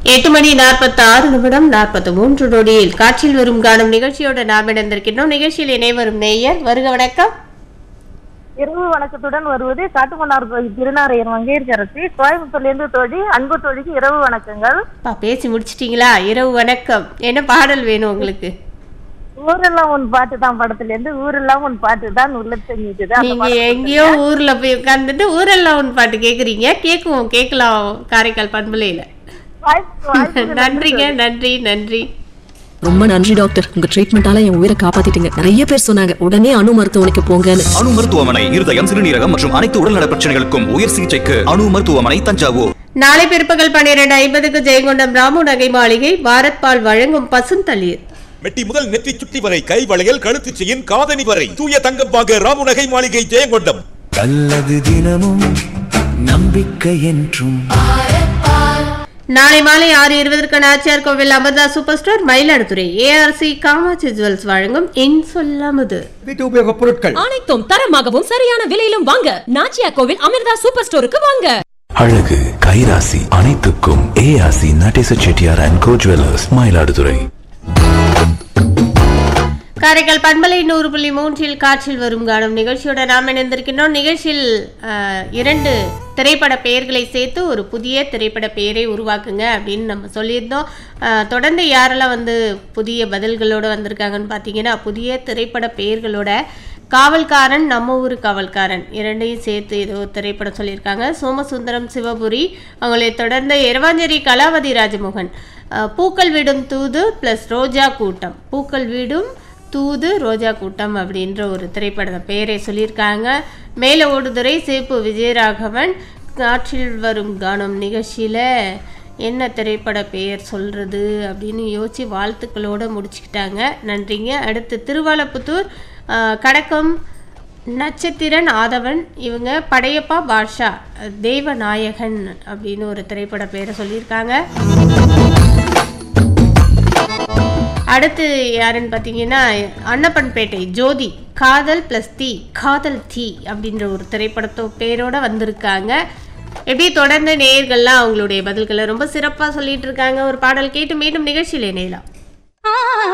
எட்டு மணி நாற்பத்தி ஆறு நிமிடம் நாற்பத்தி மூன்று நொடியில் காற்றில் வரும் காணும் நிகழ்ச்சியோட நாம் இணைந்திருக்கின்றோம் நிகழ்ச்சியில் இணைவரும் நேயர் வருக வணக்கம் இரவு வணக்கத்துடன் வருவது காட்டுமன்னார் கோயில் திருநாரையர் மங்கையர்கரசி கோயம்புத்தூர்ல இருந்து தோழி அன்பு தோழிக்கு இரவு வணக்கங்கள் பா பேசி முடிச்சிட்டீங்களா இரவு வணக்கம் என்ன பாடல் வேணும் உங்களுக்கு ஊரெல்லாம் உன் பாட்டு தான் படத்துல இருந்து ஊரெல்லாம் உன் பாட்டு தான் உள்ள தெரிஞ்சுது அந்த நீங்க பாட்டு எங்கேயோ ஊர்ல போய் உட்கார்ந்துட்டு ஊரெல்லாம் ஒன்று பாட்டு கேக்குறீங்க கேக்குவோம் கேட்கலாம் காரைக்கால் பண்பலையில வாய்ப்பு- வாய்ப்புக்கு நன்றிங்க நன்றி நன்றி ரொம்ப நன்றி டாக்டர் உங்க ட்ரீட்மெண்டால என் உயிரை காப்பாத்திட்டீங்க நிறைய பேர் சொன்னாங்க உடனே அணு மருத்துவமனைக்கு போங்கன்னு அணு மருத்துவமனை இருதயம் சிறுநீரகம் மற்றும் அனைத்து உடல்நல பிரச்சனைகளுக்கும் உயர் சிகிச்சைக்கு அணு மருத்துவமனை தஞ்சாவூர் நாளை பிற்பகல் பன்னிரண்டு ஐம்பதுக்கு ஜெயங்கொண்டம் ராமு நகை மாளிகை பாரத் பால் வழங்கும் பசுந்தளிர் மெட்டி முதல் நெற்றி சுட்டி வரை கை வளையல் கழுத்து செயின் காதணி வரை தூய தங்கம் வாங்க ராமுநகை மாளிகை ஜெயங்கொண்டம் நல்லது தினமும் நம்பிக்கை என்றும் நாளை மாலை ஆறு இருபதற்கு Nachiyar Koil Amartha super store Mayiladuthurai ARC Kamatchi jewels வழங்கும் என் சொல்லாமது வீட்டு உபயோகப் பொருட்கள் அனைத்தும் தரமாகவும் சரியான விலையிலும் வாங்க நாச்சியா கோவில் அமிர்தா சூப்பர் ஸ்டோருக்கு வாங்க அழகு கைராசி அனைத்துக்கும் ARC Nadesa Chettiar and co jewellers Mayiladuthurai Karaikal பண்பலை நூறு புள்ளி மூன்றில் காற்றில் வரும் காணும் நிகழ்ச்சியோட நாம் இணைந்திருக்கின்றோம் நிகழ்ச்சியில் அஹ், இரண்டு திரைப்பட பெயர்களை சேர்த்து ஒரு புதிய திரைப்பட பெயரை உருவாக்குங்க அப்படின்னு நம்ம சொல்லியிருந்தோம் அஹ், தொடர்ந்து யாரெல்லாம் வந்து புதிய பதில்களோட வந்திருக்காங்கன்னு பார்த்தீங்கன்னா புதிய திரைப்பட பெயர்களோட காவல்காரன் நம்ம ஊர் காவல்காரன் இரண்டையும் சேர்த்து ஏதோ திரைப்படம் சொல்லியிருக்காங்க சோமசுந்தரம் சிவபுரி அவங்களை தொடர்ந்து இரவாஞ்சேரி கலாவதி ராஜமோகன் அஹ், பூக்கள் விடும் தூது ப்ளஸ் ரோஜா கூட்டம் பூக்கள் விடும் தூது ரோஜா கூட்டம் அப்படின்ற ஒரு திரைப்பட பெயரை சொல்லியிருக்காங்க மேலே ஓடுதுறை சேப்பு விஜயராகவன் காற்றில் வரும் கானம் நிகழ்ச்சியில் என்ன திரைப்பட பெயர் சொல்கிறது அப்படின்னு யோசித்து வாழ்த்துக்களோடு முடிச்சுக்கிட்டாங்க நன்றிங்க அடுத்து திருவாலப்புத்தூர் ஆஹ், கடக்கம் நட்சத்திரன் ஆதவன் இவங்க படையப்பா பாஷா தேவநாயகன் அப்படின்னு ஒரு திரைப்பட பெயரை சொல்லியிருக்காங்க அடுத்து யாருன்னு பார்த்தீங்கன்னா அன்னப்பன்பேட்டை ஜோதி காதல் ப்ளஸ் தீ காதல் தீ அப்படின்ற ஒரு திரைப்படத்தோ பேரோட வந்திருக்காங்க எப்படி தொடர்ந்து நேயர்கள்லாம் அவங்களுடைய பதில்களை ரொம்ப சிறப்பாக சொல்லிட்டு இருக்காங்க ஒரு பாடல் கேட்டு மீண்டும் நிகழ்ச்சியில் இணையலாம்